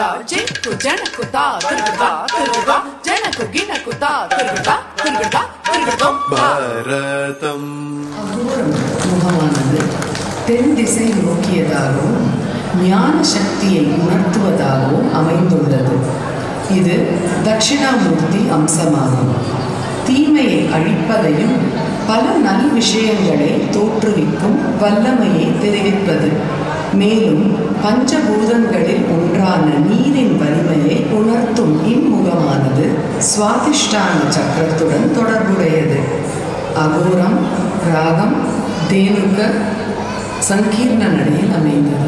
తిరుగుతా జింకు జనకుతా తిరుగుతా తిరుగుతా జనకు గినకుతా తిరుగుతా తిరుగుతా తిరుగుతాం பாரதம் அகோரம் முகமானது தென் திசை நோக்கியதாகவும் ஞான சக்தியை உணர்த்துவதாகவும் அமைந்துள்ளது இது தட்சிணாமூர்த்தி அம்சமாகும் தீமையை அழிப்பதையும் பல நல் விஷயங்களை தோற்றுவிக்கும் வல்லமையை தெரிவிப்பது மேலும் பஞ்சபூதங்களில் ஒன்றான நீரின் வலிமையை உணர்த்தும் இம்முகமானது சுவாதிஷ்டான சக்கரத்துடன் தொடர்புடையது அகோரம் ராகம் தேனுக சங்கீர்ண நடையில் அமைந்தது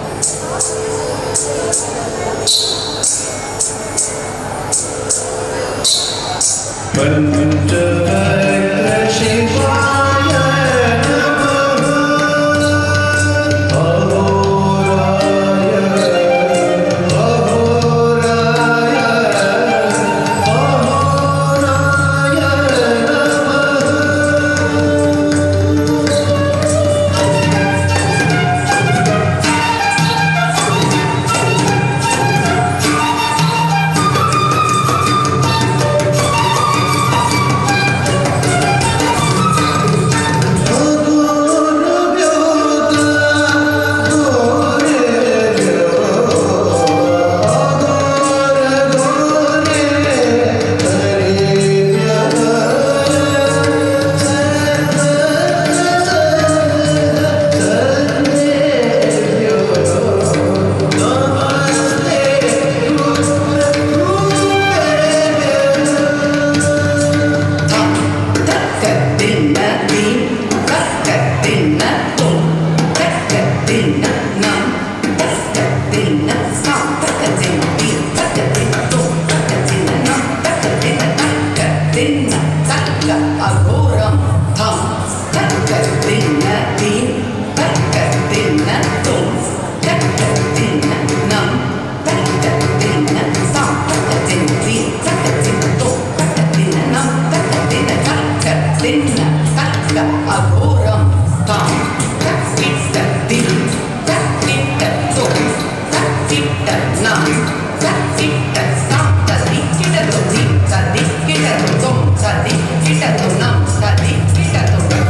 அகோரம் தம் தக்க தின்ன தீன் தக்க தின்ன தும் தக்க தின்ன நம் தக்க தின்ன தாம் தக்க தின்ன தீன் தக்க தின்ன தும் தக்க தின்ன நம் தக்க தின்ன தக்க தின்ன தக்க அகோரம் தாம் தக்கிட்ட தீன் தக்கிட்ட தும் தக்கிட்ட நம் தக்கிட்ட தாம் ததிக்கிட்ட துதி ததிக்கிட்ட தும் ததிக்கிட்ட தும் ததிக்கிட்ட தும்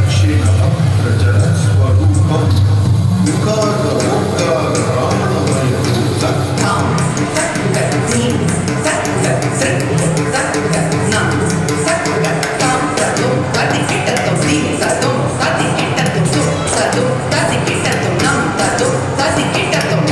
தாம் தக்க தீன் தக்க திருக்கு தக்க நம் தக்க தாம் ததும் ததிக்கிட்ட தும் தீன் ததும் ததிக்கிட்ட தும் தும் ததும் ததிக்கிட்ட தும் நம் ததும் ததிக்கிட்ட தும்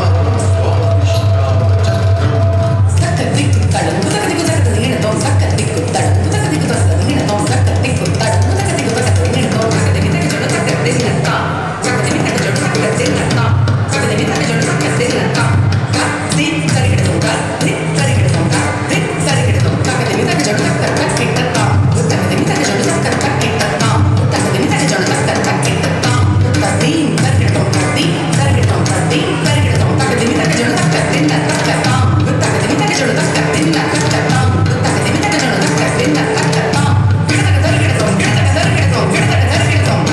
தக்க திக்கு தடம் தக்க திக்கு தக்க நீனதோம் தக்க திக்கு தடம் தக்க திக்கு தக்க நீனதோம் தக்க திக்கு தடம் தக்க திக்கு தக்க நீனதோம் தக்க திக்கு தக்க ஜொட தக்க தின்னதா தக்க திக்கு தக்க ஜொட தக்க தின்னதா தக்க திக்கு தக்க ஜொட தக்க தின்னதா கத்தி தரிகிடதோம் கத்தி தரிகிடதோம் கத்தி தரிகிடதோம் தக்க திக்கு தக்க ஜொட தக்க தக்கிட்டதா தக்க திக்கு தக்க ஜொட தக்க தக்கிட்டதா தக்க திக்கு தக்க ஜொட தக்க தக்கிட்டதா தத்தி தரிகிடதோம் கத்தி தரிகிடதோம் கத்தி தரிகிடதோம் தக்க திக்கு தக்க ஜொட தக்க தின்னதா தக்க திக்கு தக்க ஜொட தக்க தின்னதா தக்க திக்கு தக்க ஜொட தக்க தின்னதா கிடதக்க தரிகிடதோம் கிடதக்க தரிகிடதோம் கிடதக்க தரிகிடதோம்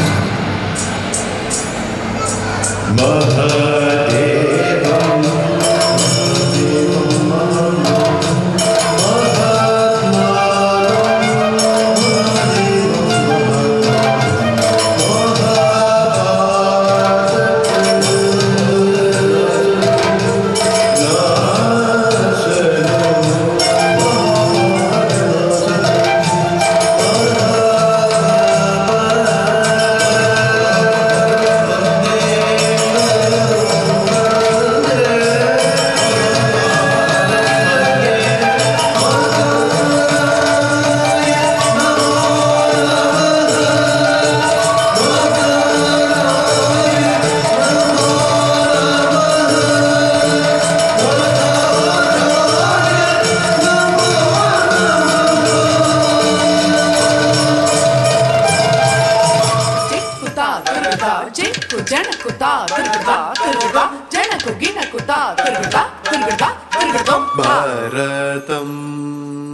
జింకుతా తిరుగుతా జింకు జనకుతా తిరుగుతా తిరుగుతా జనకు గినకుతా తిరుగుతా తిరుగుతా తిరుగుతాం பாரதம்